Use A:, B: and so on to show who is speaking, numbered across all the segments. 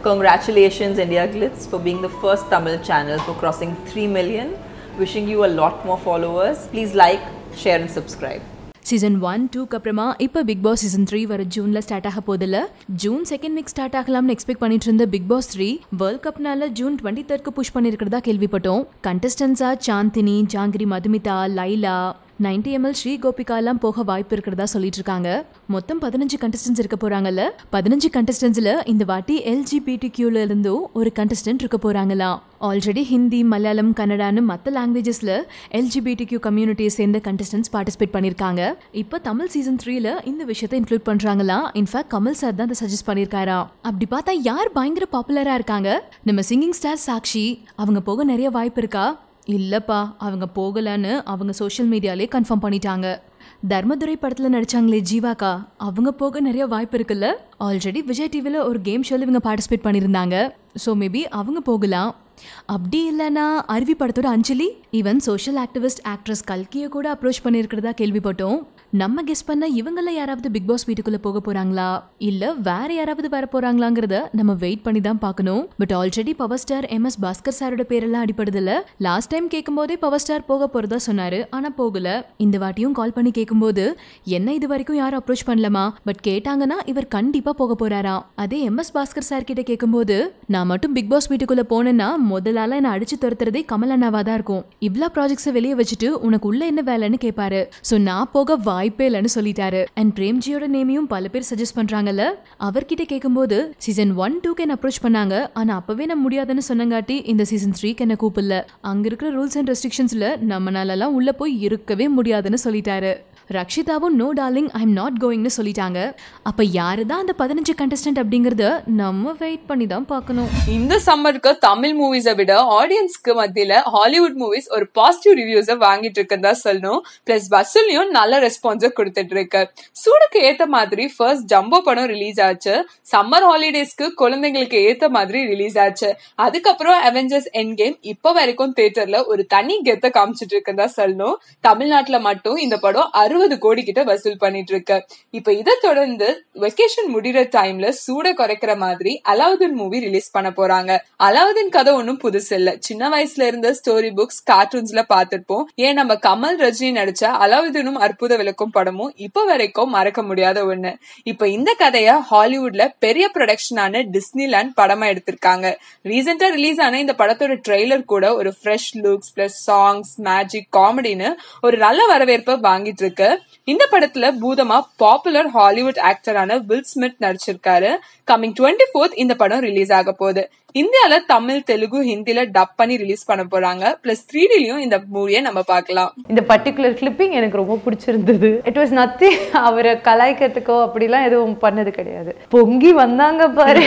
A: Congratulations, India Glitz, for being the first Tamil channel for crossing 3 million. Wishing you a lot more followers. Please like, share, and subscribe.
B: Season one டூக்கு அப்புறமா இப்போ big Boss season three வர ஜூன்ல start ஆக போதில்ல June second week start ஆகலாம்னு expect பண்ணிட்டு இருந்த பிக் பாஸ் த்ரீ வேர்ல்ட் கப்னால ஜூன் டுவெண்ட்டி தேர்ட்க்கு புஷ் பண்ணிருக்கிறதா கேள்விப்பட்டோம் கண்டஸ்டன்ஸா சாந்தினி ஜாங்கிரி மதுமிதா லைலா நைன்டி எம்எல் ஸ்ரீ கோபிகா எல்லாம் போக வாய்ப்பு இருக்கிறதா சொல்லிட்டு இருக்காங்க மொத்தம் பதினஞ்சு கண்டஸ்டன்ஸ் இருக்க போறாங்கல்ல பதினஞ்சு கண்டஸ்டன்ஸ்ல இந்த வாட்டி எல்ஜிபிடி கியூல இருந்தும் ஒரு கண்டஸ்டன்ட் இருக்க போறாங்களாம் ஆல்ரெடி ஹிந்தி மலையாளம் கன்னடான்னு மற்ற லாங்குவேஜஸ்ல எல்ஜிபிடி கியூ கம்யூனிட்டியை சேர்ந்த கண்டஸ்டன்ஸ் பார்ட்டிசிபேட் பண்ணியிருக்காங்க இப்போ தமிழ் சீசன் த்ரீல இந்த விஷயத்தை இன்க்ளூட் பண்றாங்களாம் இன்ஃபேக்ட் கமல் சார் தான் அதை சஜஸ்ட் பண்ணியிருக்காராம் அப்படி பார்த்தா யார் பயங்கர பாப்புலரா இருக்காங்க நம்ம சிங்கிங் ஸ்டார் சாக்ஷி அவங்க போக நிறைய வாய்ப்பு இருக்கா இல்லப்பா அவங்க போகலன்னு அவங்க சோஷியல் மீடியாலே கன்ஃபார்ம் பண்ணிட்டாங்க தர்மதுரை படத்துல நடிச்சாங்களே ஜீவாக்கா அவங்க போக நிறைய வாய்ப்பு இருக்குல்ல ஆல்ரெடி விஜய் டிவியில் ஒரு கேம் ஷோல இவங்க பார்ட்டிசிபேட் பண்ணியிருந்தாங்க ஸோ மேபி அவங்க போகலாம் அப்படி இல்லைன்னா அருவி படத்தோட Anjali even social activist actress கல்கியை கூட அப்ரோச் பண்ணியிருக்கிறதா கேள்விப்பட்டோம் நம்ம கெஸ் பண்ண இவங்கள யாராவது பிக் பாஸ் வீட்டுக்குள்ள போக போறாங்களா இல்ல வேற யாராவது வர போறாங்களாங்கிறத நம்ம வெயிட் பண்ணி தான் பார்க்கணும் but already power star M S Bhaskar சாரோட பேரெல்லாம் அடிப்படுதுல லாஸ்ட் டைம் கேட்கும்போதே பவர் ஸ்டார் போக போறதா சொன்னாரு ஆனா போகல இந்த வாட்டியும் கால் பண்ணி கேட்கும்போது என்ன இது வரைக்கும் யாரும் அப்ரோச் பண்ணலமா பட் கேட்டாங்கன்னா இவர் கண்டிப்பா போக போறாராம் அதே எம் எஸ் பாஸ்கர் சார் கிட்ட கேட்கும்போது நான் மட்டும் பிக் பாஸ் வீட்டுக்குள்ள போனேன்னா முதலால என்ன அடிச்சு துரத்துறதே கமல் அண்ணாவா தான் இருக்கும் இவ்ளோ ப்ராஜெக்ட்ஸை வெளியே வச்சுட்டு உனக்கு உள்ள என்ன வேலைன்னு கேட்பாரு ஸோ நான் போக வாய்ப்பே இல்லைன்னு சொல்லிட்டாரு அண்ட் பிரேம்ஜியோட நேமையும் பல பேர் சஜஸ்ட் பண்றாங்கல்ல அவர்கிட்ட கேட்கும்போது சீசன் ஒன் டூக்கு என்ன அப்ரோச் பண்ணாங்க ஆனா அப்பவே நான் முடியாதுன்னு சொன்னங்காட்டி இந்த சீசன் த்ரீக்கு என்ன கூப்பிடல அங்க இருக்கிற ரூல்ஸ் அண்ட் ரெஸ்ட்ரிக்ஷன்ஸ்ல நம்மளாலலாம் உள்ள போய் இருக்கவே முடியாதுன்னு சொல்லிட்டாரு ரக்ஷிதாவும் no darling I am not கோயிங்னு சொல்லிட்டாங்க அப்ப யாரு தான் அந்த பதினஞ்சு கண்டஸ்டன்ட் அப்படிங்கறத நம்ம வெயிட் பண்ணி தான் பார்க்கணும்
C: இந்த சம்மருக்கு தமிழ் மூவிஸை விட ஆடியன்ஸ்க்கு மத்தியில ஹாலிவுட் மூவிஸ் ஒரு பாசிட்டிவ் ரிவ்யூஸை வாங்கிட்டு இருக்குன்னு தான் சொல்லணும் பிளஸ் வசூலையும் நல்ல ரெஸ்பான்ஸை கொடுத்துட்டு இருக்கு சூடுக்கு ஏத்த மாதிரி ஃபர்ஸ்ட் ஜம்போ படம் ரிலீஸ் ஆச்சு சம்மர் ஹாலிடேஸ்க்கு குழந்தைங்களுக்கு ஏத்த மாதிரி ரிலீஸ் ஆச்சு அதுக்கப்புறம் அவெஞ்சர்ஸ் என் கேம் இப்ப வரைக்கும் தியேட்டர்ல ஒரு தனி கெத்த காமிச்சிட்டு இருக்குன்னு தான் சொல்லணும் தமிழ்நாட்டுல மட்டும் இந்த படம் அறுபது கோடி கிட்ட வசூல் பண்ணிட்டு இருக்கு இப்ப இதை தொடர்ந்து வெக்கேஷன் முடிகிற டைம்ல சூட குறைக்கிற மாதிரி அலாவுதீன் மூவி ரிலீஸ் பண்ண போறாங்க அலாவுதீன் கதை ஒன்றும் புதுசு இல்ல சின்ன வயசுல இருந்த ஸ்டோரி புக்ஸ் கார்ட்டூன்ஸ்ல பார்த்திருப்போம் ஏன் நம்ம கமல் ரஜினி நடிச்ச அலாவுதீனும் அற்புத விளக்கும் படமும் இப்ப வரைக்கும் மறக்க முடியாத ஒண்ணு இப்ப இந்த கதைய ஹாலிவுட்ல பெரிய ப்ரொடக்ஷனான டிஸ்னிலேண்ட் படமா எடுத்திருக்காங்க ரீசெண்டா ரிலீஸ் ஆன இந்த படத்தோட ட்ரெய்லர் கூட ஒரு fresh looks plus songs magic காமெடின்னு ஒரு நல்ல வரவேற்பை வாங்கிட்டு இருக்கு இந்த படத்துல பூதமா பாப்புலர் ஹாலிவுட் ஆக்டரான வில் ஸ்மித் நடிச்சிருக்காரு கம்மிங் டுவெண்ட்டி ஃபோர்த் இந்த படம் ரிலீஸ் ஆக போகுது இந்தியால தமிழ் தெலுங்கு ஹிந்தில டப் பண்ணி ரிலீஸ் பண்ண போறாங்க பிளஸ் த்ரீ டிலயும் இந்த மூவியை நம்ம பார்க்கலாம்
D: இந்த பர்டிகுலர் கிளிப்பிங் எனக்கு ரொம்ப பிடிச்சிருந்தது இட் வாஸ் நத்திங் அவரை கலாய்க்கிறதுக்கோ அப்படிலாம் எதுவும் பண்ணது கிடையாது பொங்கி வந்தாங்க பாரு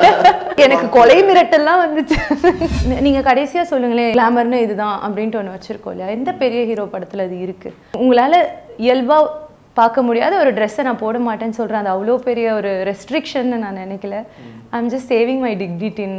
D: எனக்கு கொலை மிரட்டெல்லாம் வந்துச்சு நீங்க கடைசியா சொல்லுங்களேன் கிளாமர்னு இதுதான் அப்படின்ட்டு ஒன்று வச்சிருக்கோம் இல்லையா எந்த பெரிய ஹீரோ படத்துல அது இருக்கு உங்களால இயல்பா பார்க்க முடியாத ஒரு ட்ரெஸ்ஸை நான் போட மாட்டேன்னு சொல்றேன் அது அவ்வளோ பெரிய ஒரு ரெஸ்ட்ரிக்ஷன் நான் நினைக்கல I am just saving my டிக்னிட்டின்